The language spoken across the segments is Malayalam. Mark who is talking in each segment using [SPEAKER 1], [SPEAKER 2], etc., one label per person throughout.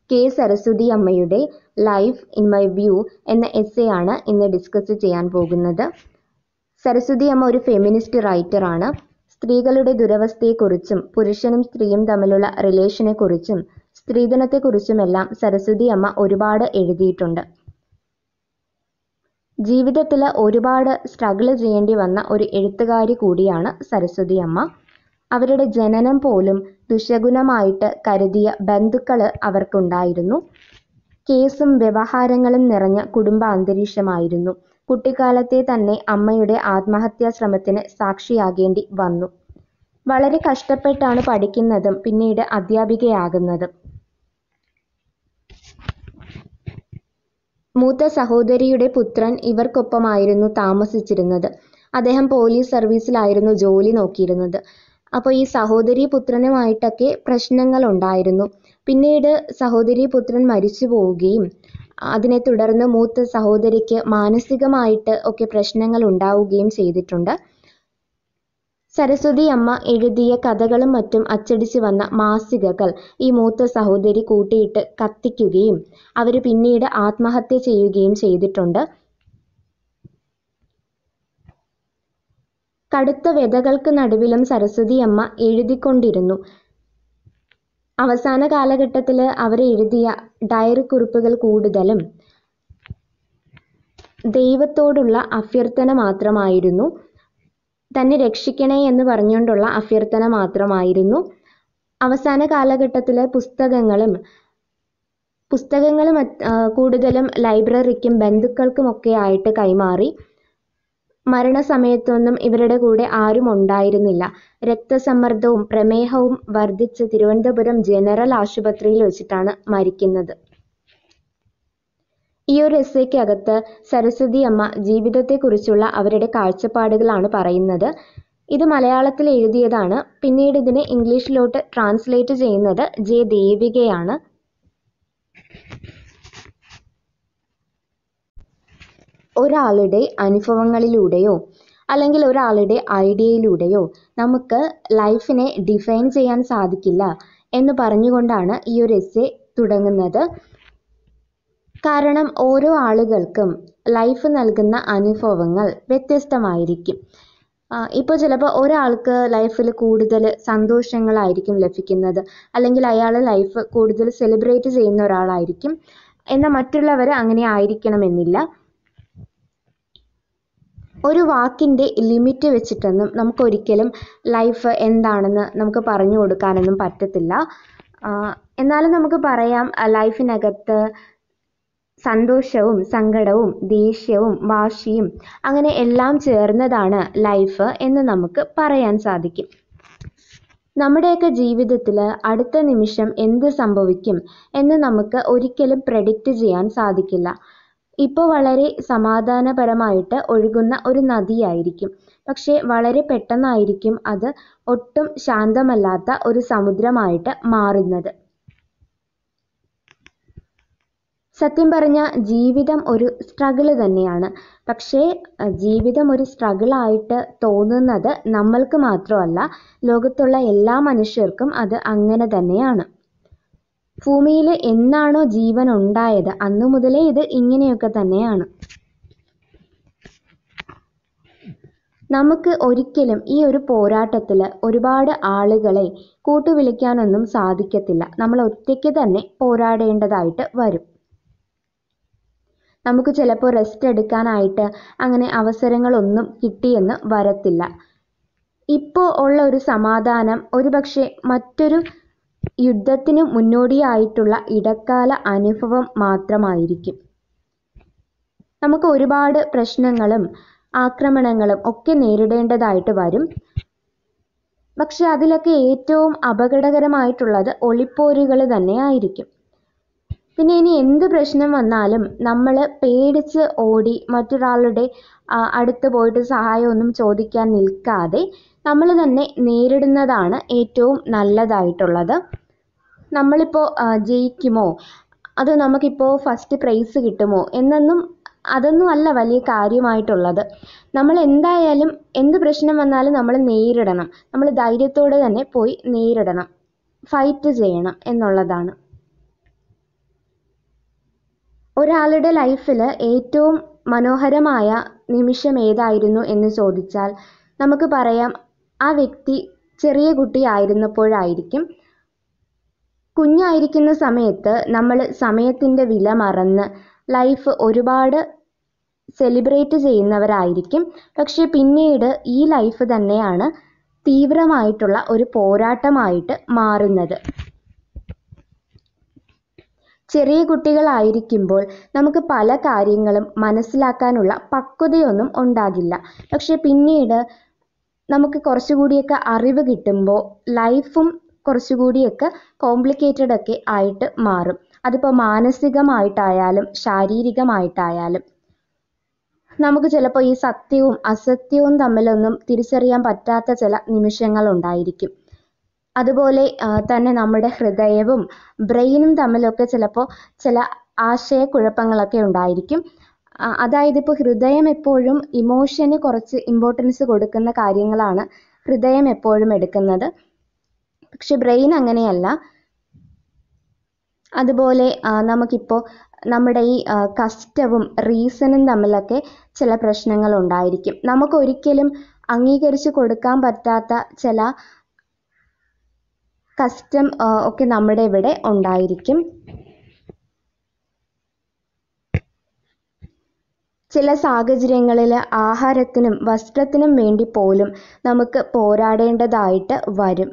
[SPEAKER 1] കെ സരസ്വതി അമ്മയുടെ ലൈഫ് ഇൻ മൈ വ്യൂ എന്ന എസ്സേ ആണ് ഇന്ന് ഡിസ്കസ് ചെയ്യാൻ പോകുന്നത് സരസ്വതി അമ്മ ഒരു ഫെമിനിസ്റ്റ് റൈറ്ററാണ് സ്ത്രീകളുടെ ദുരവസ്ഥയെക്കുറിച്ചും പുരുഷനും സ്ത്രീയും തമ്മിലുള്ള റിലേഷനെക്കുറിച്ചും സ്ത്രീധനത്തെക്കുറിച്ചുമെല്ലാം സരസ്വതി അമ്മ ഒരുപാട് എഴുതിയിട്ടുണ്ട് ജീവിതത്തിൽ ഒരുപാട് സ്ട്രഗിൾ ചെയ്യേണ്ടി വന്ന ഒരു എഴുത്തുകാരി കൂടിയാണ് സരസ്വതി അമ്മ അവരുടെ ജനനം പോലും ദുശകുനമായിട്ട് കരുതിയ ബന്ധുക്കൾ അവർക്കുണ്ടായിരുന്നു കേസും വ്യവഹാരങ്ങളും നിറഞ്ഞ കുടുംബ അന്തരീക്ഷമായിരുന്നു കുട്ടിക്കാലത്തെ തന്നെ അമ്മയുടെ ആത്മഹത്യാ ശ്രമത്തിന് സാക്ഷിയാകേണ്ടി വന്നു വളരെ കഷ്ടപ്പെട്ടാണ് പഠിക്കുന്നതും പിന്നീട് അധ്യാപികയാകുന്നതും മൂത്ത സഹോദരിയുടെ പുത്രൻ ഇവർക്കൊപ്പമായിരുന്നു താമസിച്ചിരുന്നത് അദ്ദേഹം പോലീസ് സർവീസിലായിരുന്നു ജോലി നോക്കിയിരുന്നത് അപ്പോൾ ഈ സഹോദരി പുത്രനുമായിട്ടൊക്കെ പ്രശ്നങ്ങൾ ഉണ്ടായിരുന്നു പിന്നീട് സഹോദരി പുത്രൻ മരിച്ചു പോവുകയും അതിനെ തുടർന്ന് മൂത്ത സഹോദരിക്ക് മാനസികമായിട്ട് ഒക്കെ പ്രശ്നങ്ങൾ ഉണ്ടാവുകയും ചെയ്തിട്ടുണ്ട് സരസ്വതി അമ്മ എഴുതിയ കഥകളും മറ്റും അച്ചടിച്ചു വന്ന മാസികകൾ ഈ മൂത്ത സഹോദരി കൂട്ടിയിട്ട് കത്തിക്കുകയും അവർ പിന്നീട് ആത്മഹത്യ ചെയ്യുകയും ചെയ്തിട്ടുണ്ട് കടുത്ത വ്യതകൾക്ക് നടുവിലും സരസ്വതി അമ്മ എഴുതിക്കൊണ്ടിരുന്നു അവസാന കാലഘട്ടത്തിൽ അവർ എഴുതിയ ഡയറി കുറിപ്പുകൾ കൂടുതലും ദൈവത്തോടുള്ള അഭ്യർത്ഥന മാത്രമായിരുന്നു തന്നെ രക്ഷിക്കണേ എന്ന് പറഞ്ഞുകൊണ്ടുള്ള അഭ്യർത്ഥന മാത്രമായിരുന്നു അവസാന കാലഘട്ടത്തിലെ പുസ്തകങ്ങളും പുസ്തകങ്ങളും കൂടുതലും ലൈബ്രറിക്കും ബന്ധുക്കൾക്കുമൊക്കെ ആയിട്ട് കൈമാറി മരണസമയത്തൊന്നും ഇവരുടെ കൂടെ ആരും ഉണ്ടായിരുന്നില്ല രക്തസമ്മർദ്ദവും പ്രമേഹവും വർദ്ധിച്ച് തിരുവനന്തപുരം ജനറൽ ആശുപത്രിയിൽ വെച്ചിട്ടാണ് മരിക്കുന്നത് ഈ ഒരു എസ്സേക്കകത്ത് സരസ്വതി അമ്മ ജീവിതത്തെക്കുറിച്ചുള്ള അവരുടെ കാഴ്ചപ്പാടുകളാണ് പറയുന്നത് ഇത് മലയാളത്തിൽ എഴുതിയതാണ് പിന്നീട് ഇതിനെ ഇംഗ്ലീഷിലോട്ട് ട്രാൻസ്ലേറ്റ് ചെയ്യുന്നത് ജെ ദേവികയാണ് ഒരാളുടെ അനുഭവങ്ങളിലൂടെയോ അല്ലെങ്കിൽ ഒരാളുടെ ഐഡിയയിലൂടെയോ നമുക്ക് ലൈഫിനെ ഡിഫൈൻ ചെയ്യാൻ സാധിക്കില്ല എന്ന് പറഞ്ഞുകൊണ്ടാണ് ഈ ഒരു എസ്സേ തുടങ്ങുന്നത് കാരണം ഓരോ ആളുകൾക്കും ലൈഫ് നൽകുന്ന അനുഭവങ്ങൾ വ്യത്യസ്തമായിരിക്കും ഇപ്പോൾ ചിലപ്പോൾ ഒരാൾക്ക് ലൈഫിൽ കൂടുതൽ സന്തോഷങ്ങളായിരിക്കും ലഭിക്കുന്നത് അല്ലെങ്കിൽ അയാൾ ലൈഫ് കൂടുതൽ സെലിബ്രേറ്റ് ചെയ്യുന്ന ഒരാളായിരിക്കും എന്നാൽ മറ്റുള്ളവർ അങ്ങനെ ആയിരിക്കണമെന്നില്ല ഒരു വാക്കിൻ്റെ ലിമിറ്റ് വെച്ചിട്ടൊന്നും നമുക്കൊരിക്കലും ലൈഫ് എന്താണെന്ന് നമുക്ക് പറഞ്ഞു കൊടുക്കാനൊന്നും പറ്റത്തില്ല എന്നാലും നമുക്ക് പറയാം ലൈഫിനകത്ത് സന്തോഷവും സങ്കടവും ദേഷ്യവും വാശിയും അങ്ങനെ എല്ലാം ചേർന്നതാണ് ലൈഫ് എന്ന് നമുക്ക് പറയാൻ സാധിക്കും നമ്മുടെയൊക്കെ ജീവിതത്തിൽ അടുത്ത നിമിഷം എന്ത് സംഭവിക്കും എന്ന് നമുക്ക് ഒരിക്കലും പ്രഡിക്റ്റ് ചെയ്യാൻ സാധിക്കില്ല ഇപ്പോൾ വളരെ സമാധാനപരമായിട്ട് ഒഴുകുന്ന ഒരു നദിയായിരിക്കും പക്ഷേ വളരെ പെട്ടെന്നായിരിക്കും അത് ഒട്ടും ശാന്തമല്ലാത്ത ഒരു സമുദ്രമായിട്ട് മാറുന്നത് സത്യം പറഞ്ഞ ജീവിതം ഒരു സ്ട്രഗിൾ തന്നെയാണ് പക്ഷേ ജീവിതം ഒരു സ്ട്രഗിളായിട്ട് തോന്നുന്നത് നമ്മൾക്ക് മാത്രമല്ല ലോകത്തുള്ള എല്ലാ മനുഷ്യർക്കും അത് അങ്ങനെ തന്നെയാണ് ഭൂമിയിൽ എന്നാണോ ജീവൻ ഉണ്ടായത് അന്നു മുതലേ ഇത് ഇങ്ങനെയൊക്കെ തന്നെയാണ് നമുക്ക് ഒരിക്കലും ഈ ഒരു പോരാട്ടത്തിൽ ഒരുപാട് ആളുകളെ കൂട്ടുവിളിക്കാനൊന്നും സാധിക്കത്തില്ല നമ്മൾ ഒറ്റയ്ക്ക് തന്നെ പോരാടേണ്ടതായിട്ട് വരും നമുക്ക് ചിലപ്പോൾ റെസ്റ്റ് എടുക്കാനായിട്ട് അങ്ങനെ അവസരങ്ങളൊന്നും കിട്ടിയെന്ന് വരത്തില്ല ഇപ്പോൾ ഉള്ള ഒരു സമാധാനം ഒരുപക്ഷെ മറ്റൊരു യുദ്ധത്തിന് മുന്നോടിയായിട്ടുള്ള ഇടക്കാല അനുഭവം മാത്രമായിരിക്കും നമുക്ക് ഒരുപാട് പ്രശ്നങ്ങളും ആക്രമണങ്ങളും ഒക്കെ നേരിടേണ്ടതായിട്ട് വരും പക്ഷെ അതിലൊക്കെ ഏറ്റവും അപകടകരമായിട്ടുള്ളത് ഒളിപ്പോരുകൾ തന്നെ ആയിരിക്കും പിന്നെ ഇനി എന്ത് പ്രശ്നം വന്നാലും നമ്മൾ പേടിച്ച് ഓടി മറ്റൊരാളുടെ അടുത്ത് പോയിട്ട് സഹായമൊന്നും ചോദിക്കാൻ നിൽക്കാതെ നമ്മൾ തന്നെ നേരിടുന്നതാണ് ഏറ്റവും നല്ലതായിട്ടുള്ളത് നമ്മളിപ്പോൾ ജയിക്കുമോ അത് നമുക്കിപ്പോൾ ഫസ്റ്റ് പ്രൈസ് കിട്ടുമോ എന്നൊന്നും അതൊന്നും അല്ല വലിയ കാര്യമായിട്ടുള്ളത് നമ്മൾ എന്തായാലും എന്ത് പ്രശ്നം വന്നാലും നമ്മൾ നേരിടണം നമ്മൾ ധൈര്യത്തോടെ തന്നെ പോയി നേരിടണം ഫൈറ്റ് ചെയ്യണം എന്നുള്ളതാണ് ഒരാളുടെ ലൈഫിൽ ഏറ്റവും മനോഹരമായ നിമിഷം ഏതായിരുന്നു എന്ന് ചോദിച്ചാൽ നമുക്ക് പറയാം ആ വ്യക്തി ചെറിയ കുട്ടിയായിരുന്നപ്പോഴായിരിക്കും കുഞ്ഞായിരിക്കുന്ന സമയത്ത് നമ്മൾ സമയത്തിൻ്റെ വില മറന്ന് ലൈഫ് ഒരുപാട് സെലിബ്രേറ്റ് ചെയ്യുന്നവരായിരിക്കും പക്ഷെ പിന്നീട് ഈ ലൈഫ് തന്നെയാണ് തീവ്രമായിട്ടുള്ള ഒരു പോരാട്ടമായിട്ട് മാറുന്നത് ചെറിയ കുട്ടികളായിരിക്കുമ്പോൾ നമുക്ക് പല കാര്യങ്ങളും മനസ്സിലാക്കാനുള്ള പക്വതയൊന്നും ഉണ്ടാകില്ല പക്ഷെ പിന്നീട് നമുക്ക് കുറച്ചുകൂടിയൊക്കെ അറിവ് കിട്ടുമ്പോൾ ലൈഫും കുറച്ചുകൂടിയൊക്കെ കോംപ്ലിക്കേറ്റഡ് ഒക്കെ ആയിട്ട് മാറും അതിപ്പോൾ മാനസികമായിട്ടായാലും ശാരീരികമായിട്ടായാലും നമുക്ക് ചിലപ്പോൾ ഈ സത്യവും അസത്യവും തമ്മിലൊന്നും തിരിച്ചറിയാൻ പറ്റാത്ത ചില നിമിഷങ്ങളുണ്ടായിരിക്കും അതുപോലെ ആ, തന്നെ നമ്മുടെ ഹൃദയവും ബ്രെയിനും തമ്മിലൊക്കെ ചിലപ്പോൾ ചില ആശയക്കുഴപ്പങ്ങളൊക്കെ ഉണ്ടായിരിക്കും ആ, അതായത് ഇപ്പോൾ ഹൃദയം എപ്പോഴും ഇമോഷന് കുറച്ച് ഇമ്പോർട്ടൻസ് കൊടുക്കുന്ന കാര്യങ്ങളാണ് ഹൃദയം എപ്പോഴും എടുക്കുന്നത് പക്ഷെ ബ്രെയിൻ അങ്ങനെയല്ല അതുപോലെ ആ, നമുക്കിപ്പോൾ നമ്മുടെ ഈ ആ, കഷ്ടവും റീസണും തമ്മിലൊക്കെ ചില പ്രശ്നങ്ങൾ ഉണ്ടായിരിക്കും നമുക്കൊരിക്കലും അംഗീകരിച്ച് കൊടുക്കാൻ പറ്റാത്ത ചില കസ്റ്റം ആ, ഒക്കെ നമ്മുടെ ഇവിടെ ഉണ്ടായിരിക്കും ചില സാഹചര്യങ്ങളിൽ ആഹാരത്തിനും വസ്ത്രത്തിനും വേണ്ടി പോലും നമുക്ക് പോരാടേണ്ടതായിട്ട് വരും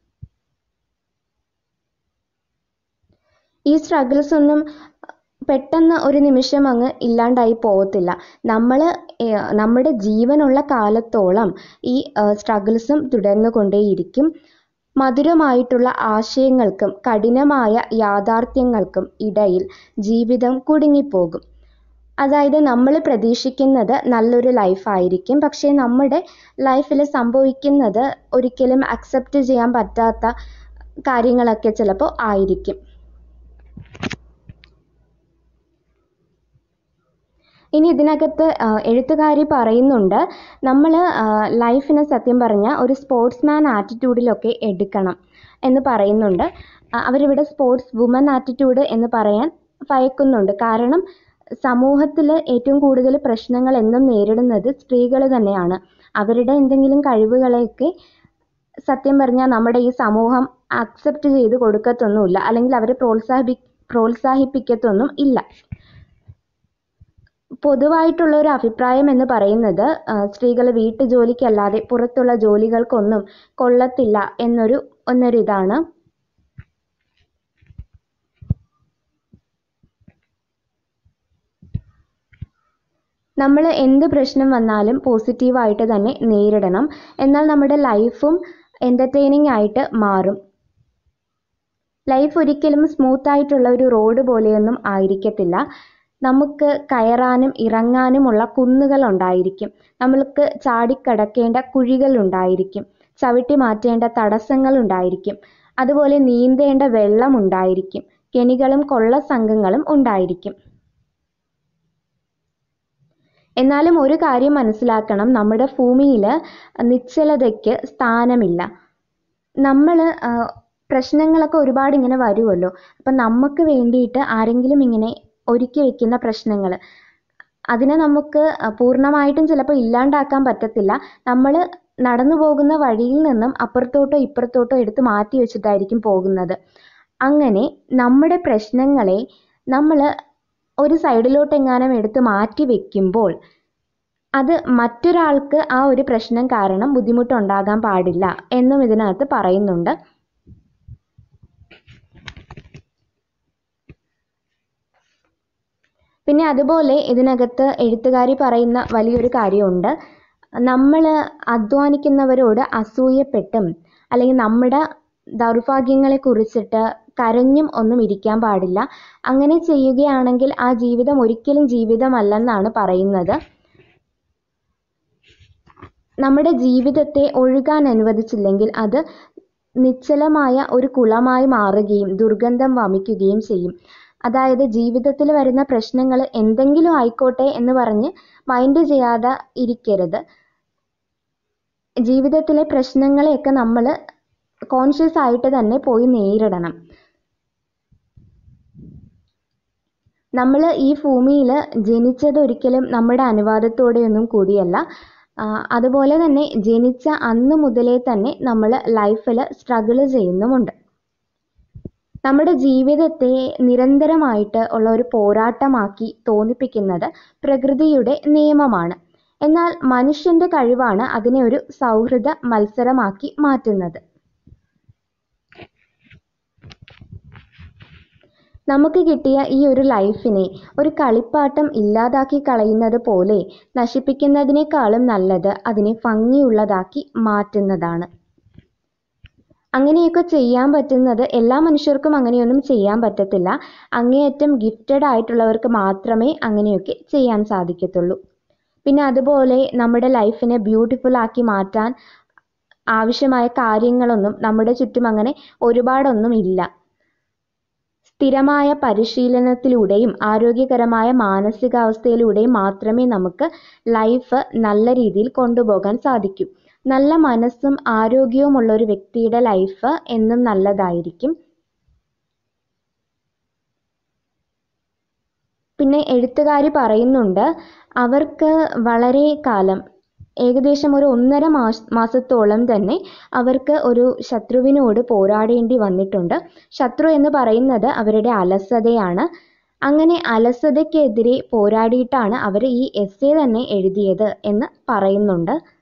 [SPEAKER 1] ഈ സ്ട്രഗിൾസ് ഒന്നും പെട്ടെന്ന് ഒരു നിമിഷം അങ്ങ് ഇല്ലാണ്ടായി പോകത്തില്ല നമ്മൾ നമ്മുടെ ജീവനുള്ള കാലത്തോളം ഈ സ്ട്രഗിൾസും തുടർന്നു കൊണ്ടേയിരിക്കും മധുരമായിട്ടുള്ള ആശയങ്ങൾക്കും കഠിനമായ യാഥാർത്ഥ്യങ്ങൾക്കും ഇടയിൽ ജീവിതം കുടുങ്ങിപ്പോകും അതായത് നമ്മൾ പ്രതീക്ഷിക്കുന്നത് നല്ലൊരു ലൈഫായിരിക്കും പക്ഷേ നമ്മുടെ ലൈഫിൽ സംഭവിക്കുന്നത് ഒരിക്കലും അക്സെപ്റ്റ് ചെയ്യാൻ പറ്റാത്ത കാര്യങ്ങളൊക്കെ ചിലപ്പോൾ ആയിരിക്കും ഇനി ഇതിനകത്ത് ആ, എഴുത്തുകാരി പറയുന്നുണ്ട് നമ്മൾ ലൈഫിനെ സത്യം പറഞ്ഞാൽ ഒരു സ്പോർട്സ്മാൻ ആറ്റിറ്റ്യൂഡിലൊക്കെ എടുക്കണം എന്ന് പറയുന്നുണ്ട് ആ, അവരിവിടെ സ്പോർട്സ് വുമൻ ആറ്റിറ്റ്യൂഡ് എന്ന് പറയാൻ ഭയക്കുന്നുണ്ട് കാരണം സമൂഹത്തിൽ ഏറ്റവും കൂടുതൽ പ്രശ്നങ്ങൾ എന്നും നേരിടുന്നത് സ്ത്രീകൾ തന്നെയാണ് അവരുടെ എന്തെങ്കിലും കഴിവുകളെയൊക്കെ സത്യം പറഞ്ഞാൽ നമ്മുടെ ഈ സമൂഹം അക്സെപ്റ്റ് ചെയ്ത് കൊടുക്കത്തൊന്നുമില്ല അല്ലെങ്കിൽ അവരെ പ്രോത്സാഹിപ്പി പ്രോത്സാഹിപ്പിക്കത്തൊന്നും ഇല്ല പൊതുവായിട്ടുള്ള ഒരു അഭിപ്രായം എന്ന് പറയുന്നത് സ്ത്രീകൾ വീട്ടുജോലിക്കല്ലാതെ പുറത്തുള്ള ജോലികൾക്കൊന്നും കൊള്ളത്തില്ല എന്നൊരു എന്നൊരു ഇതാണ് നമ്മൾ എന്ത് പ്രശ്നം വന്നാലും പോസിറ്റീവായിട്ട് തന്നെ നേരിടണം എന്നാൽ നമ്മുടെ ലൈഫും എൻ്റർടൈനിങ് ആയിട്ട് മാറും ലൈഫ് ഒരിക്കലും സ്മൂത്ത് ആയിട്ടുള്ള ഒരു റോഡ് പോലെയൊന്നും ആയിരിക്കത്തില്ല നമുക്ക് കയറാനും ഇറങ്ങാനുമുള്ള കുന്നുകൾ ഉണ്ടായിരിക്കും നമ്മൾക്ക് ചാടിക്കടക്കേണ്ട കുഴികൾ ഉണ്ടായിരിക്കും ചവിട്ടി മാറ്റേണ്ട തടസ്സങ്ങൾ ഉണ്ടായിരിക്കും അതുപോലെ നീന്തേണ്ട വെള്ളം ഉണ്ടായിരിക്കും കെണികളും കൊള്ള സംഘങ്ങളും ഉണ്ടായിരിക്കും എന്നാലും ഒരു കാര്യം മനസ്സിലാക്കണം നമ്മുടെ ഭൂമിയിൽ നിശ്ചലതയ്ക്ക് സ്ഥാനമില്ല നമ്മൾ പ്രശ്നങ്ങളൊക്കെ ഒരുപാട് ഇങ്ങനെ വരുമല്ലോ അപ്പം നമുക്ക് വേണ്ടിയിട്ട് ആരെങ്കിലും ഇങ്ങനെ ഒരുക്കി വെക്കുന്ന പ്രശ്നങ്ങൾ അതിനെ നമുക്ക് പൂർണ്ണമായിട്ടും ചിലപ്പോൾ ഇല്ലാണ്ടാക്കാൻ പറ്റത്തില്ല നമ്മൾ നടന്നു പോകുന്ന വഴിയിൽ നിന്നും അപ്പുറത്തോട്ടോ ഇപ്പുറത്തോട്ടോ എടുത്ത് മാറ്റി വെച്ചിട്ടായിരിക്കും പോകുന്നത് അങ്ങനെ നമ്മുടെ പ്രശ്നങ്ങളെ നമ്മൾ ഒരു സൈഡിലോട്ടെങ്ങാനും എടുത്ത് മാറ്റി വെക്കുമ്പോൾ അത് മറ്റൊരാൾക്ക് ആ ഒരു പ്രശ്നം കാരണം ബുദ്ധിമുട്ടുണ്ടാകാൻ പാടില്ല എന്നും ഇതിനകത്ത് പറയുന്നുണ്ട് പിന്നെ അതുപോലെ ഇതിനകത്ത് എഴുത്തുകാരി പറയുന്ന വലിയൊരു കാര്യമുണ്ട് നമ്മൾ അധ്വാനിക്കുന്നവരോട് അസൂയപ്പെട്ടും അല്ലെങ്കിൽ നമ്മുടെ ദൗർഭാഗ്യങ്ങളെ കുറിച്ചിട്ട് കരഞ്ഞും ഒന്നും ഇരിക്കാൻ പാടില്ല അങ്ങനെ ചെയ്യുകയാണെങ്കിൽ ആ ജീവിതം ഒരിക്കലും ജീവിതമല്ലെന്നാണ് പറയുന്നത് നമ്മുടെ ജീവിതത്തെ ഒഴുകാൻ അനുവദിച്ചില്ലെങ്കിൽ അത് നിശ്ചലമായ ഒരു കുളമായി മാറുകയും ദുർഗന്ധം വമിക്കുകയും ചെയ്യും അതായത് ജീവിതത്തിൽ വരുന്ന പ്രശ്നങ്ങൾ എന്തെങ്കിലും ആയിക്കോട്ടെ എന്ന് പറഞ്ഞ് മൈൻഡ് ചെയ്യാതെ ഇരിക്കരുത് ജീവിതത്തിലെ പ്രശ്നങ്ങളെയൊക്കെ നമ്മൾ കോൺഷ്യസ് ആയിട്ട് തന്നെ പോയി നേരിടണം നമ്മൾ ഈ ഭൂമിയിൽ ജനിച്ചത് ഒരിക്കലും നമ്മുടെ അനുവാദത്തോടെയൊന്നും കൂടിയല്ല ആ, അതുപോലെ തന്നെ ജനിച്ച അന്ന് മുതലേ തന്നെ നമ്മൾ ലൈഫിൽ സ്ട്രഗിൾ ചെയ്യുന്നുമുണ്ട് നമ്മുടെ ജീവിതത്തെ നിരന്തരമായിട്ട് ഉള്ള ഒരു പോരാട്ടമാക്കി തോന്നിപ്പിക്കുന്നത് പ്രകൃതിയുടെ നിയമമാണ് എന്നാൽ മനുഷ്യന്റെ കഴിവാണ് അതിനെ ഒരു സൗഹൃദ മത്സരമാക്കി മാറ്റുന്നത് നമുക്ക് കിട്ടിയ ഈ ഒരു ലൈഫിനെ ഒരു കളിപ്പാട്ടം ഇല്ലാതാക്കി കളയുന്നത് പോലെ നശിപ്പിക്കുന്നതിനേക്കാളും നല്ലത് അതിനെ ഭംഗിയുള്ളതാക്കി മാറ്റുന്നതാണ് അങ്ങനെയൊക്കെ ചെയ്യാൻ പറ്റുന്നത് എല്ലാ മനുഷ്യർക്കും അങ്ങനെയൊന്നും ചെയ്യാൻ പറ്റത്തില്ല അങ്ങേയറ്റം ഗിഫ്റ്റഡ് ആയിട്ടുള്ളവർക്ക് മാത്രമേ അങ്ങനെയൊക്കെ ചെയ്യാൻ സാധിക്കത്തുള്ളൂ പിന്നെ അതുപോലെ നമ്മുടെ ലൈഫിനെ ബ്യൂട്ടിഫുൾ ആക്കി മാറ്റാൻ ആവശ്യമായ കാര്യങ്ങളൊന്നും നമ്മുടെ ചുറ്റും അങ്ങനെ ഒരുപാടൊന്നും ഇല്ല സ്ഥിരമായ പരിശീലനത്തിലൂടെയും ആരോഗ്യകരമായ മാനസികാവസ്ഥയിലൂടെയും മാത്രമേ നമുക്ക് ലൈഫ് നല്ല രീതിയിൽ കൊണ്ടുപോകാൻ സാധിക്കൂ നല്ല മനസ്സും ആരോഗ്യവുമുള്ള ഒരു വ്യക്തിയുടെ ലൈഫ് എന്നും നല്ലതായിരിക്കും പിന്നെ എഴുത്തുകാരി പറയുന്നുണ്ട് അവർക്ക് വളരെ കാലം ഏകദേശം ഒരു ഒന്നര മാസ മാസത്തോളം തന്നെ അവർക്ക് ഒരു ശത്രുവിനോട് പോരാടേണ്ടി വന്നിട്ടുണ്ട് ശത്രു എന്ന് പറയുന്നത് അവരുടെ അലസതയാണ് അങ്ങനെ അലസതയ്ക്കെതിരെ പോരാടിയിട്ടാണ് അവർ ഈ എസ്സേ തന്നെ എഴുതിയത് എന്ന് പറയുന്നുണ്ട്